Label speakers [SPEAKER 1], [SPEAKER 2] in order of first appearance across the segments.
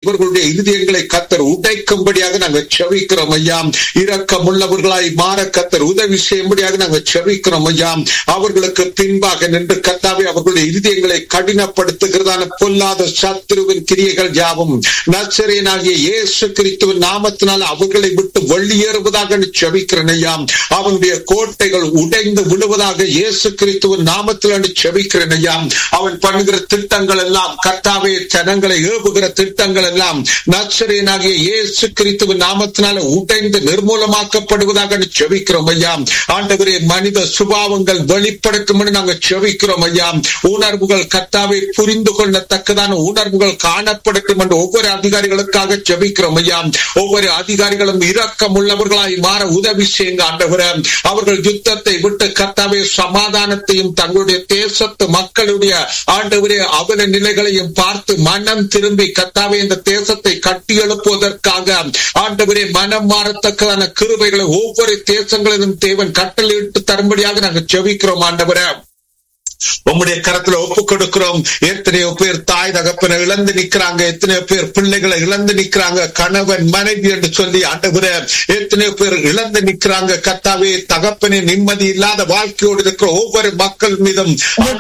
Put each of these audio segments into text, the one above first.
[SPEAKER 1] இவர்களுடைய இருதயங்களை கத்தர் உடைக்கும்படியாக நாங்கள் செவிக்கிறோம் ஐயா இரக்கமுள்ளவர்களாய் மாற கத்தர் உதவி செய்யும்படியாக நாங்கள் செவிக்கிறோம் ஐயா அவர்களுக்கு பின்பாக நின்று கத்தாவே அவர்களுடைய இருதயங்களை கடினப்படுத்துகிறதான பொல்லாத சத்துருவின் கிரியைகள் யாவும் நச்சரேனாகிய இயேசு கிறிஸ்துவின் நாமத்தினால் அவர்களை விட்டு வெளியேறுவதாக செவிக்கிறேன் ஐயா அவனுடைய கோட்டைகள் உடைந்து விழுவதாக இயேசு கிறிஸ்துவின் நாமத்தில் செவிக்கிறேன் ஐயா அவன் பண்ணுகிற திட்டங்கள் எல்லாம் கர்த்தாவே ஜனங்களை ஏவுகிற திட்டங்கள் எல்லாம் நச்சரேனாகிய இயேசு கிறிஸ்துவின் நாமத்தினால உடைந்து நிர்மூலமாக்கப்படுவதாக செவிக்கிறோம் ஐயா ஆண்டவரே மனித சுபாவங்கள் வெளிப்படுத்தும் நாங்கள் செவிக்கிறோம் ஐயா உணர்வுகள் கர்த்தாவை புரிந்து கொள்ளத்தக்கதான உணர்வுகள் காணப்படட்டும் என்று ஒவ்வொரு அதிகாரிகளுக்காக செபிக்கிறோம் ஐயா ஒவ்வொரு அதிகாரிகளும் இரக்கம் உள்ளவர்களாய் மாற உதவி செய்யுங்க ஆண்டவர அவர்கள் யுத்தத்தை விட்டு கர்த்தாவே சமாதானத்தையும் தங்களுடைய தேசத்து மக்களுடைய ஆண்டவரே அவல நிலைகளையும் பார்த்து மனம் திரும்பி கர்த்தாவே இந்த தேசத்தை கட்டி எழுப்புவதற்காக ஆண்டவரே மனம் மாறத்தக்கதான கிருபைகளை ஒவ்வொரு தேசங்களிலும் தேவன் கட்டளையிட்டு தரும்படியாக நாங்கள் செவிக்கிறோம் ஆண்டவரை உம்முடைய கரத்துல ஒப்பு கொடுக்கிறோம் எத்தனையோ பேர் தாய் தகப்பனை இழந்து நிக்கிறாங்க எத்தனையோ பேர் பிள்ளைகளை இழந்து நிக்கிறாங்க கணவன் மனைவி என்று சொல்லி ஆண்டவர எத்தனையோ பேர் இழந்து நிக்கிறாங்க கத்தாவே தகப்பனே நிம்மதி இல்லாத வாழ்க்கையோடு இருக்கிற ஒவ்வொரு மக்கள் மீதும்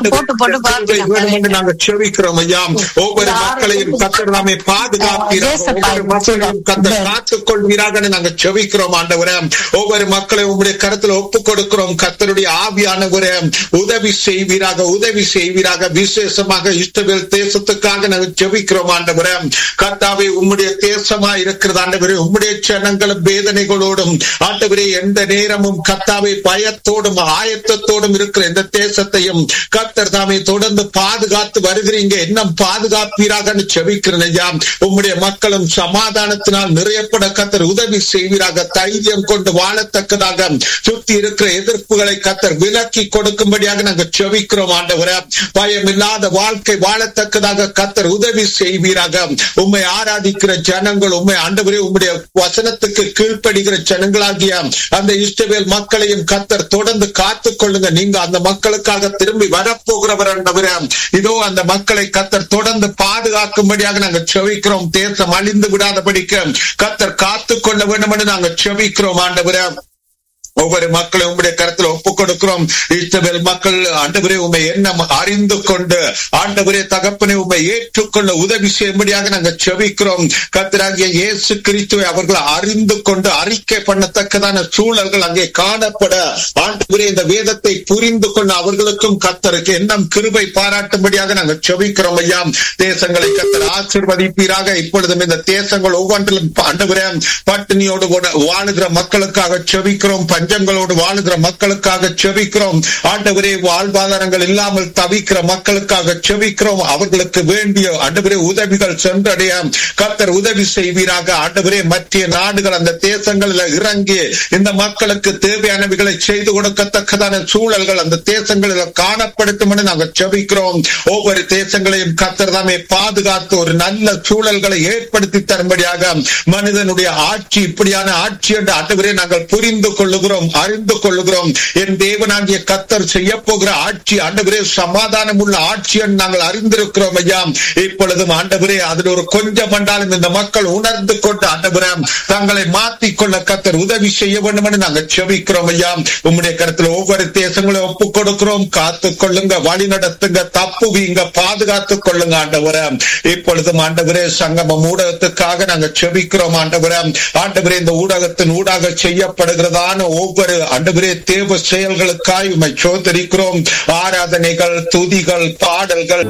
[SPEAKER 1] நாங்க செவிக்கிறோம் ஐயா ஒவ்வொரு மக்களையும் கத்தர் நாமே பாதுகாப்பீராக ஒவ்வொரு மக்களையும் கத்தர் காத்துக் கொள்வீராக நாங்க செவிக்கிறோம் ஆண்டவர ஒவ்வொரு மக்களையும் உங்களுடைய கருத்துல ஒப்பு கொடுக்கிறோம் கத்தருடைய ஆவியானவர உதவி செய்வீராக உதவி செய்வீராக விசேஷமாக இஷ்டவேல் தேசத்துக்காக நாங்கள் ஜெபிக்கிறோம் ஆண்டவரே கர்த்தாவே உம்முடைய தேசமா இருக்கிறது ஆண்டவரே உம்முடைய ஜனங்களும் வேதனைகளோடும் ஆண்டவரே எந்த நேரமும் கர்த்தாவே பயத்தோடும் ஆயத்தத்தோடும் இருக்கிற இந்த தேசத்தையும் கர்த்தர் தாமே தொடர்ந்து பாதுகாத்து வருகிறீங்க இன்னும் பாதுகாப்பீராக செபிக்கிறேன் ஐயா உம்முடைய மக்களும் சமாதானத்தினால் நிறையப்பட கத்தர் உதவி செய்வீராக தைரியம் கொண்டு வாழத்தக்கதாக சுத்தி இருக்கிற எதிர்ப்புகளை கத்தர் விலக்கி கொடுக்கும்படியாக நாங்கள் செவிக்கிறோம் ஆண்டவர பயம் இல்லாத வாழ்க்கை வாழத்தக்கதாக கத்தர் உதவி செய்வீராக உண்மை ஆராதிக்கிற ஜனங்கள் உண்மை ஆண்டவரே உம்முடைய வசனத்துக்கு கீழ்ப்படுகிற ஜனங்களாகிய அந்த இஷ்டவேல் மக்களையும் கத்தர் தொடர்ந்து காத்துக் கொள்ளுங்க நீங்க அந்த மக்களுக்காக திரும்பி வரப்போகிறவர் ஆண்டவர இதோ அந்த மக்களை கத்தர் தொடர்ந்து பாதுகாக்கும்படியாக நாங்கள் செவிக்கிறோம் தேசம் அழிந்து விடாதபடிக்கு கத்தர் காத்துக் கொள்ள வேண்டும் என்று நாங்கள் செவிக்கிறோம் ஆண்டவர ஒவ்வொரு மக்களும் உங்களுடைய கருத்துல ஒப்புக் கொடுக்கிறோம் இஸ்ரவேல் மக்கள் ஆண்டவரே உண்மை எண்ணம் அறிந்து கொண்டு ஆண்டவரே தகப்பனை உண்மை ஏற்றுக்கொள்ள உதவி செய்யும்படியாக நாங்கள் செவிக்கிறோம் கத்தராகிய இயேசு கிறிஸ்துவை அவர்கள் அறிந்து கொண்டு அறிக்கை பண்ணத்தக்கதான சூழல்கள் அங்கே காணப்பட ஆண்டவரே இந்த வேதத்தை புரிந்து கொள்ள அவர்களுக்கும் கத்தருக்கு எண்ணம் கிருபை பாராட்டும்படியாக நாங்கள் செவிக்கிறோம் ஐயா தேசங்களை கத்தர் ஆசிர்வதிப்பீராக இப்பொழுதும் இந்த தேசங்கள் ஒவ்வொன்றிலும் ஆண்டவரே பட்டினியோடு வாழுகிற மக்களுக்காக செவிக்கிறோம் பஞ்சங்களோடு வாழுகிற மக்களுக்காக செபிக்கிறோம் ஆண்டவரே வாழ்வாதாரங்கள் இல்லாமல் தவிக்கிற மக்களுக்காக செபிக்கிறோம் அவர்களுக்கு வேண்டிய ஆண்டவரே உதவிகள் சென்றடைய கத்தர் உதவி செய்வீராக ஆண்டவரே மற்ற நாடுகள் அந்த தேசங்களில் இறங்கி இந்த மக்களுக்கு தேவையானவைகளை செய்து கொடுக்கத்தக்கதான சூழல்கள் அந்த தேசங்களில் காணப்படுத்தும் என்று நாங்கள் செபிக்கிறோம் ஒவ்வொரு தேசங்களையும் கத்தர் தாமே பாதுகாத்து ஒரு நல்ல சூழல்களை ஏற்படுத்தி தரும்படியாக மனிதனுடைய ஆட்சி இப்படியான ஆட்சி என்று ஆண்டவரே நாங்கள் புரிந்து கொள்ளுகிறோம் அறிந்து கொள்ளுகிறோம் என் தேவனாகிய கத்தர் செய்ய போகிற ஆட்சி ஆண்டவரே சமாதானம் உள்ள ஆட்சி என்று நாங்கள் அறிந்திருக்கிறோம் ஐயா இப்பொழுதும் ஆண்டவரே அதில் ஒரு கொஞ்சம் என்றாலும் இந்த மக்கள் உணர்ந்து கொண்டு ஆண்டவரே தங்களை மாற்றிக்கொள்ள கத்தர் உதவி செய்ய வேண்டும் என்று நாங்கள் செபிக்கிறோம் ஐயா உம்முடைய கருத்துல ஒவ்வொரு தேசங்களும் ஒப்புக் கொடுக்கிறோம் காத்து கொள்ளுங்க வழி நடத்துங்க தப்புவீங்க பாதுகாத்துக் கொள்ளுங்க ஆண்டவரே இப்பொழுதும் ஆண்டவரே சங்கமம் ஊடகத்துக்காக நாங்கள் செபிக்கிறோம் ஆண்டவரே ஆண்டவரே இந்த ஊடகத்தின் ஊடாக செய்யப்படுகிறதான ஒவ்வொரு ஆண்டவரே தேவ செயல்களுக்காய் உண்மை சோதரிக்கிறோம் ஆராதனைகள் துதிகள் பாடல்கள்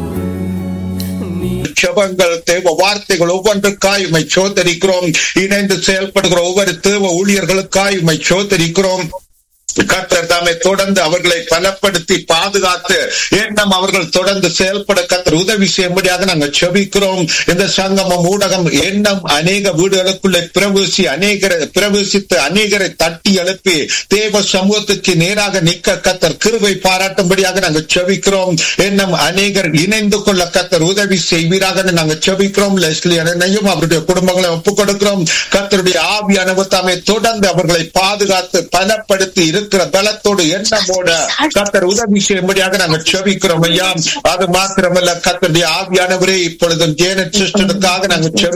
[SPEAKER 1] ஜபங்கள் தேவ வார்த்தைகள் ஒவ்வொன்றுக்காய் உண்மை சோதரிக்கிறோம் இணைந்து செயல்படுகிற ஒவ்வொரு தேவ ஊழியர்களுக்காய் உண்மை சோதரிக்கிறோம் கத்தர் தாமே தொடர்ந்து அவர்களை பலப்படுத்தி பாதுகாத்து எண்ணம் அவர்கள் தொடர்ந்து செயல்பட கத்தர் உதவி செய்யும்படியாக நாங்கள் செபிக்கிறோம் இந்த சங்கமம் ஊடகம் எண்ணம் அநேக வீடுகளுக்குள்ளே பிரவேசி அநேகரை பிரவேசித்து அநேகரை தட்டி எழுப்பி தேவ சமூகத்துக்கு நேராக நிற்க கத்தர் கிருவை பாராட்டும்படியாக நாங்கள் செபிக்கிறோம் எண்ணம் அநேகர் இணைந்து கொள்ள கத்தர் உதவி செய்வீராக நாங்கள் செபிக்கிறோம் லெஸ்லி அண்ணனையும் அவருடைய குடும்பங்களை ஒப்புக் கொடுக்கிறோம் கத்தருடைய ஆவியானவர் தாமே தொடர்ந்து அவர்களை பாதுகாத்து பலப்படுத்தி இருக்கிற பலத்தோடு எண்ணமோட கத்தர் உதவி செய்யும்படியாக நாங்கள் செபிக்கிறோம் ஐயா அது மாத்திரமல்ல கத்தருடைய ஆவியானவரே இப்பொழுதும் ஜேன சிஸ்டனுக்காக நாங்கள் செவி